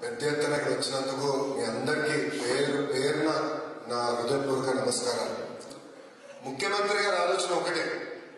పెద్ద ఎత్తున ఇక్కడ వచ్చినందుకు మీ అందరికీ పేరు పేరున నా హృదయపూర్వక నమస్కారాలు ముఖ్యమంత్రి గారి ఆలోచన ఒకటే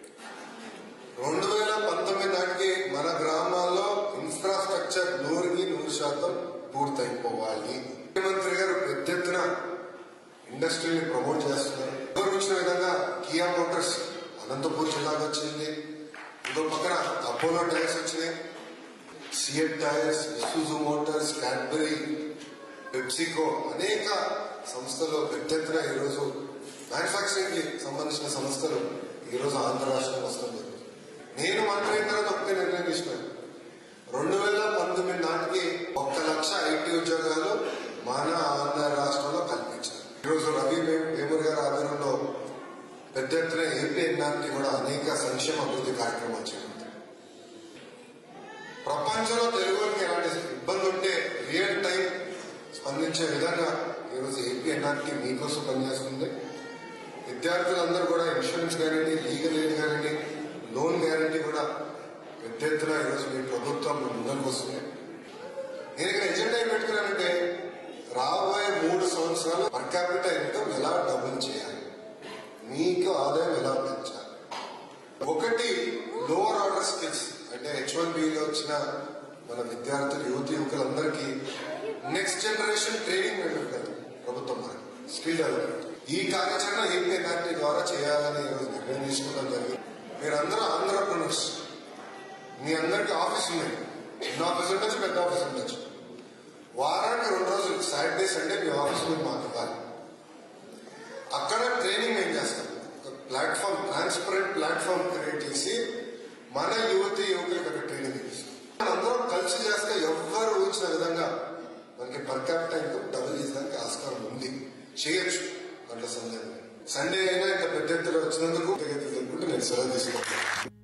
రెండు వేల పంతొమ్మిది నాటికి మన గ్రామాల్లో ఇన్ఫ్రాస్ట్రక్చర్ నూరుకి నూరు శాతం పూర్తయిపోవాలి ముఖ్యమంత్రి గారు పెద్ద ఎత్తున ఇండస్ట్రీని ప్రమోట్ చేస్తున్నారు ఎవరు వచ్చిన విధంగా కియా మోటార్స్ అనంతపూర్ జిల్లాకు వచ్చింది ఇంకో పక్కన అపోలో టైర్స్ వచ్చినాయి CEAT Tyres Isuzu Motors Cadbury PepsiCo అనేక సంస్థలు పెద్ద ఎత్తున ఈరోజు మ్యానుఫాక్చరింగ్ కి సంబంధించిన సంస్థలు ఈరోజు ఆంధ్ర రాష్ట్రం వస్తుంది నేను మంత్రి అయిన తర్వాత ఒకటే నిర్ణయం తీసుకున్నాను రెండు వేల పంతొమ్మిది నాటికి ఒక్క లక్ష ఐటీ ఉద్యోగాలు మన ఆంధ్ర రాష్ట్రంలో కల్పించారు ఈరోజు రవి వే- వేమూరి గారి ఆధ్వర్యంలో పెద్ద ఎత్తున ఏపీ ఎన్ఆర్టీ కూడా అనేక సంక్షేమ అభివృద్ధి కార్యక్రమాలు చేపట్టారు ప్రపంచంలో తెలుగు వారికి ఎలాంటి ఇబ్బంది ఉంటే రియల్ టైం స్పందించే విధంగా ఈరోజు ఏపీ ఎన్ఆర్టీ మీకోసం పనిచేస్తుంది విద్యార్థులందరూ కూడా insurance guarantee legal aid guarantee loan guarantee కూడా పెద్ద ఎత్తున ఈరోజు మీ ప్రభుత్వం ముందరికి వస్తుంది నేను ఇక్కడ ఎజెండా ఏం పెట్టుకున్నానంటే రాబోయే మూడు సంవత్సరాలు పర్ క్యాపిటల్ ఇన్కమ్ ఎలా డబుల్ చేయాలి మీకు ఆదాయం ఎలా పెంచాలి ఒకటి లోవర్ ఆర్డర్ స్కిల్స్ అంటే హెచ్ వన్ బిలో వచ్చిన మన విద్యార్థులు యువతి యువకులందరికీ నెక్స్ట్ జనరేషన్ ట్రైనింగ్ పెట్టారు ప్రభుత్వం మనకి స్కిల్ డెవలప్మెంట్ ఈ కార్యాచరణ ఏపీ ఎన్ఆర్టీ ద్వారా చేయాలని ఈరోజు నిర్ణయం తీసుకోవడం జరిగింది మీరందరూ ఆంధ్రప్రనర్స్ మీ అందరికి ఆఫీస్ ఉన్నాయి చిన్న ఆఫీస్ ఉండొచ్చు పెద్ద ఆఫీస్ ఉండొచ్చు వారానికి రెండు రోజులు సాటర్డే సండే మీ ఆఫీస్ మీరు మాకు ఇవ్వాలి అక్కడ ట్రైనింగ్ ఏం చేస్తాం ఒక ప్లాట్ఫామ్ ట్రాన్స్పరెంట్ ప్లాట్ఫామ్ క్రియేట్ చేసి మన యువతి యువకులకు అక్కడ ట్రైనింగ్ ఇస్తాం అందరం కలిసి చేస్తే ఎవ్వరు ఊహించిన విధంగా మనకి పర్ క్యాపిటల్ ఇన్కమ్ డబుల్ చేయడానికి ఆస్కారం ఉంది చేయొచ్చు దాంట్లో సందేహం లేదు. సండే అయినా ఇంత పెద్ద ఎత్తున వచ్చినందుకు కృతజ్ఞతలు తెలుపుకుంటూ నేను సెలవు తీసుకుంటాను